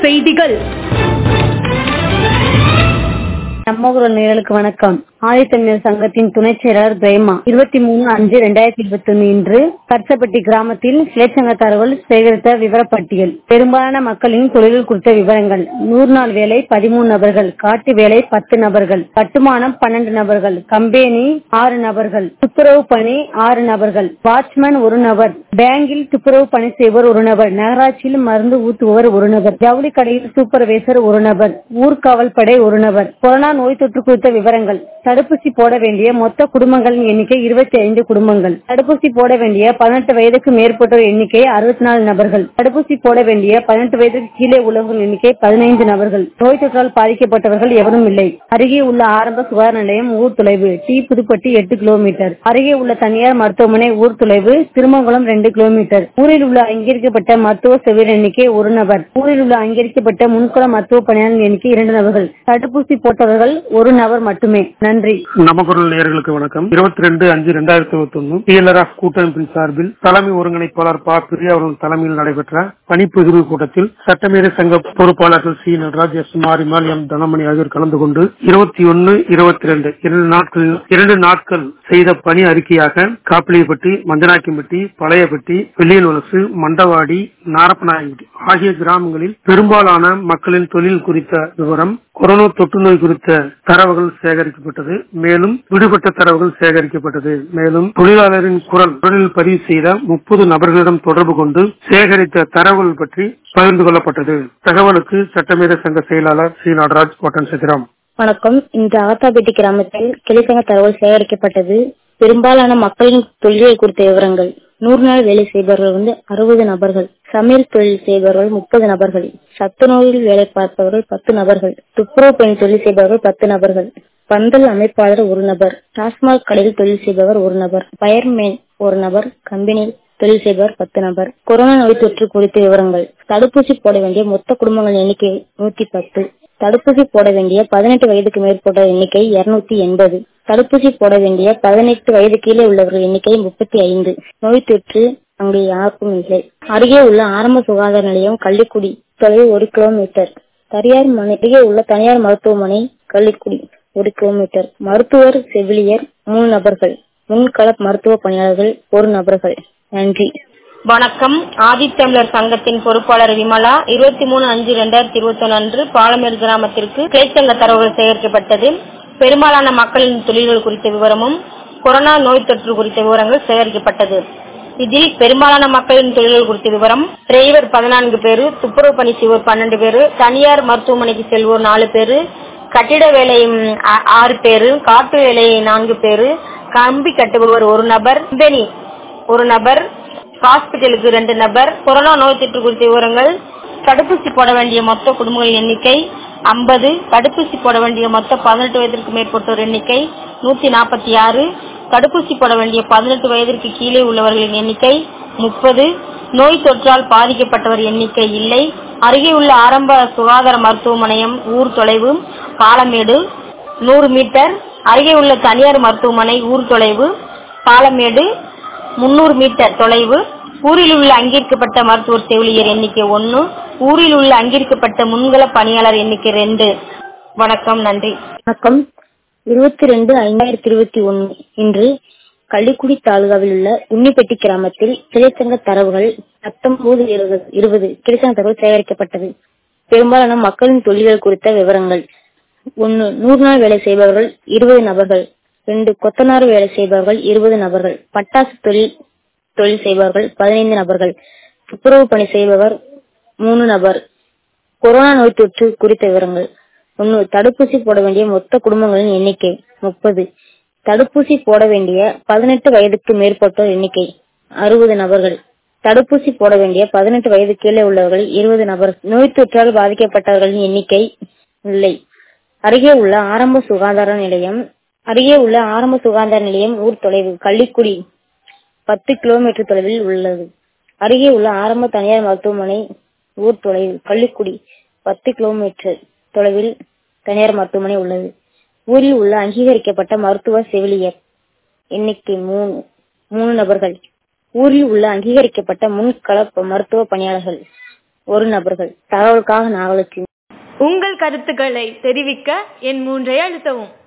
செய்திகள் நம்ம குரல் நேயர்களுக்கு வணக்கம் ஆதித்தமிழர் சங்கத்தின் துணைச் செயலாளர் பிரேமா இருபத்தி மூணு அஞ்சு ரெண்டாயிரத்தி இருபத்தி ஒன்னு இன்று கர்சப்பட்டி கிராமத்தில் கிளைச்சங்கத்தாரர்கள் சேகரித்த விவரப்பட்டியல் பெரும்பாலான மக்களின் தொழில்கள் குறித்த விவரங்கள் நூறு நாள் வேலை பதிமூணு நபர்கள் காட்டு வேலை பத்து நபர்கள் கட்டுமானம் பன்னெண்டு நபர்கள் கம்பெனி ஆறு நபர்கள் துப்புரவு பணி ஆறு நபர்கள் வாட்ச்மேன் ஒரு நபர் பேங்கில் துப்புரவு பணி செய்வோர் ஒரு நபர் நகராட்சியில் மருந்து ஊத்துபவர் ஒரு நபர் ஜவுளி கடையில் சூப்பர்வைசர் ஒரு நபர் ஊர்காவல் படை ஒரு நபர் கொரோனா நோய் தொற்று குறித்த விவரங்கள் தடுப்பூசி போட வேண்டிய மொத்த குடும்பங்களின் எண்ணிக்கை இருபத்தி ஐந்து குடும்பங்கள் தடுப்பூசி போட வேண்டிய பதினெட்டு வயதுக்கு மேற்பட்டோர் எண்ணிக்கை அறுபத்தி நாலு நபர்கள் தடுப்பூசி போட வேண்டிய பதினெட்டு வயதுக்கு கீழே உள்ளவர்கள் எண்ணிக்கை பதினைந்து நபர்கள் நோய் தொற்றால் பாதிக்கப்பட்டவர்கள் எவரும் இல்லை அருகே உள்ள ஆரம்ப சுகாதார நிலையம் ஊர் தொலைவு டி புதுப்பட்டி எட்டு கிலோமீட்டர் அருகே உள்ள தனியார் மருத்துவமனை ஊர் தொலைவு திருமங்கலம் ரெண்டு கிலோமீட்டர் ஊரில் உள்ள அங்கீகரிக்கப்பட்ட மருத்துவ செவிலியர் எண்ணிக்கை ஒரு நபர் ஊரில் உள்ள அங்கீகரிக்கப்பட்ட முன்கள மருத்துவ பணியாளர் எண்ணிக்கை இரண்டு நபர்கள் தடுப்பூசி போட்டவர்கள் ஒரு நபர் மட்டுமே நன்றி நமக்குரல் நேயர்களுக்கு வணக்கம் இருபத்தி ரெண்டு அஞ்சு ரெண்டாயிரத்தி இருபத்தி ஒன்னு டிஎல்ஆர்எஃப் கூட்டமைப்பின் சார்பில் தலைமை ஒருங்கிணைப்பாளர் ப பிரியா அவர்கள் தலைமையில் நடைபெற்ற பணிப்பகிர்வு கூட்டத்தில் சட்டமேதை சங்க பொறுப்பாளர்கள் C Nataraj S Marimal M Thanamani ஆகியோர் கலந்து கொண்டு இருபத்தி ஒன்னு இருபத்தி ரெண்டு இரண்டு நாட்களில் இரண்டு நாட்கள் செய்த பணி அறிக்கையாக காப்பிலியப்பட்டி மஞ்சனாக்கிம்பட்டி பழையப்பட்டி வெள்ளியல் வலசு மண்டவாடி நாரப்பநாயகம்பட்டி ஆகிய கிராமங்களில் பெரும்பாலான மக்களின் தொழில் குறித்த விவரம் கொரோனா தொற்று நோய் குறித்த தரவுகள் சேகரிக்கப்பட்டது மேலும் விடுபட்ட தரவுகள் சேகரிக்கப்பட்டது மேலும் தொழிலாளரின் குரல் குரலில் பதிவு செய்த முப்பது நபர்களிடம் தொடர்பு கொண்டு சேகரித்த தரவுகள் பற்றி பகிர்ந்து கொள்ளப்பட்டது தகவலுக்கு சட்டமேத சங்க செயலாளர் சி நடராஜ் கோட்டன் சத்திரம் வணக்கம் இன்று ஆத்தாப்பேட்டை கிராமத்தில் கிளைச்சங்க தகவல் சேகரிக்கப்பட்டது பெரும்பாலான மக்களின் தொழிலை குறித்த விவரங்கள் நூறு நாள் வேலை செய்பவர்கள் வந்து அறுபது நபர்கள் சமையல் தொழில் செய்பவர்கள் முப்பது நபர்கள் சத்து நோயில் வேலை பார்ப்பவர்கள் பத்து நபர்கள் துப்புரவு பணி தொழில் செய்பவர்கள் பத்து நபர்கள் பந்தல் அமைப்பாளர் ஒரு நபர் டாஸ்மாக் கடையில் தொழில் செய்பவர் ஒரு நபர் பயர்மேன் ஒரு நபர் கம்பெனியில் தொழில் செய்பவர் பத்து நபர் கொரோனா நோய் தொற்று குறித்த விவரங்கள் தடுப்பூசி போட வேண்டிய மொத்த குடும்பங்கள் எண்ணிக்கை நூத்தி பத்து தடுப்பூசி போட வேண்டிய பதினெட்டு வயதுக்கு மேற்பட்ட எண்ணிக்கை இருநூத்தி எண்பது தடுப்பூசி போட வேண்டிய பதினெட்டு வயது கீழே உள்ளவர்கள் எண்ணிக்கை முப்பத்தி ஐந்து நோய் தொற்று அங்கு யாருக்கும் இல்லை அருகே உள்ள ஆரம்ப சுகாதார நிலையம் கள்ளிக்குடி தொலைவு ஒரு கிலோமீட்டர் தனியார் மனை அருகே உள்ள தனியார் மருத்துவமனை கள்ளிக்குடி ஒரு கிலோமீட்டர் மருத்துவர் செவிலியர் மூணு நபர்கள் முன்கள மருத்துவ பணியாளர்கள் ஒரு நபர்கள் நன்றி வணக்கம் ஆதித்தமிழர் சங்கத்தின் பொறுப்பாளர் விமலா இருபத்தி மூணு அஞ்சு ரெண்டாயிரத்தி இருபத்தி ஒன்று அன்று பாலமேடு கிராமத்திற்கு கிளைச்சங்க தரவுகள் சேகரிக்கப்பட்டது பெரும்பாலான மக்களின் தொழில்கள் குறித்த விவரமும் கொரோனா நோய் தொற்று குறித்த விவரங்கள் சேகரிக்கப்பட்டது இதில் பெரும்பாலான மக்களின் தொழில்கள் குறித்த விவரம் டிரைவர் பதினான்கு பேரு துப்புரவு பணி செய்வோர் பன்னெண்டு பேரு தனியார் மருத்துவமனைக்கு செல்வோர் நாலு பேரு கட்டிட வேலை ம், ஆ- ஆறு பேரு காட்டு வேலை நான்கு பேரு கம்பி கட்டுபவர் ஒரு நபர் கம்பெனி ஒரு நபர் ஹாஸ்பிட்டலுக்கு ரெண்டு நபர் கொரோனா நோய் தொற்று குறித்த விவரங்கள் தடுப்பூசி போட வேண்டிய மொத்த குடும்பங்களின் எண்ணிக்கை ஐம்பது தடுப்பூசி போட வேண்டிய மொத்த பதினெட்டு வயதிற்கு மேற்பட்டோர் எண்ணிக்கை நூத்தி நாற்பத்தி ஆறு தடுப்பூசி போட வேண்டிய பதினெட்டு வயதிற்கு கீழே உள்ளவர்களின் எண்ணிக்கை முப்பது நோய் தொற்றால் பாதிக்கப்பட்டவர் எண்ணிக்கை இல்லை அருகே உள்ள ஆரம்ப சுகாதார மருத்துவமனையம் ஊர் தொலைவு பாலமேடு நூறு மீட்டர் அருகே உள்ள தனியார் மருத்துவமனை ஊர் தொலைவு பாலமேடு முன்னூறு மீட்டர் தொலைவு ஊரில் உள்ள அங்கீகரிக்கப்பட்ட மருத்துவர் செவிலியர் எண்ணிக்கை ஒன்னு ஊரில் உள்ள அங்கீகரிக்கப்பட்ட முன்கள பணியாளர் எண்ணிக்கை ரெண்டு வணக்கம் நன்றி வணக்கம் இருபத்தி ரெண்டு ஐந்தாயிரத்தி இருபத்தி ஒன்னு இன்று கள்ளிக்குடி தாலுகாவில் உள்ள உன்னிப்பட்டி கிராமத்தில் கிளைச்சங்க தரவுகள் பத்தொன்பது இருபது இருபது கிளைச்சங்க தரவுகள் சேகரிக்கப்பட்டது பெரும்பாலான மக்களின் தொழில்கள் குறித்த விவரங்கள் ஒன்னு நூறு நாள் வேலை செய்பவர்கள் இருபது நபர்கள் ரெண்டு கொத்தனார் வேலை செய்பவர்கள் இருபது நபர்கள் பட்டாசு தொழில் தொழில் செய்பவர்கள் பதினைந்து நபர்கள் துப்புரவு பணி செய்பவர் மூணு நபர் கொரோனா நோய் தொற்று குறித்த விவரங்கள் ஒன்னு தடுப்பூசி போட வேண்டிய மொத்த குடும்பங்களின் எண்ணிக்கை முப்பது தடுப்பூசி போட வேண்டிய பதினெட்டு வயதுக்கு மேற்பட்டோர் எண்ணிக்கை அறுபது நபர்கள் தடுப்பூசி போட வேண்டிய பதினெட்டு வயது கீழே உள்ளவர்கள் இருபது நபர் நோய் தொற்றால் பாதிக்கப்பட்டவர்களின் எண்ணிக்கை இல்லை அருகே உள்ள ஆரம்ப சுகாதார நிலையம் அருகே உள்ள ஆரம்ப சுகாதார நிலையம் ஊர் தொலைவு கள்ளிக்குடி பத்து கிலோமீட்டர் தொலைவில் உள்ளது அருகே உள்ள ஆரம்ப தனியார் மருத்துவமனை ஊர் தொலைவு கள்ளிக்குடி பத்து கிலோமீட்டர் தொலைவில் தனியார் மருத்துவமனை உள்ளது ஊரில் உள்ள அங்கீகரிக்கப்பட்ட மருத்துவ செவிலியர் எண்ணிக்கை மூணு மூணு நபர்கள் ஊரில் உள்ள அங்கீகரிக்கப்பட்ட முன்கள மருத்துவ பணியாளர்கள் ஒரு நபர்கள் தகவலுக்காக நாகலட்சுமி உங்கள் கருத்துக்களை தெரிவிக்க என் மூன்றை அழுத்தவும்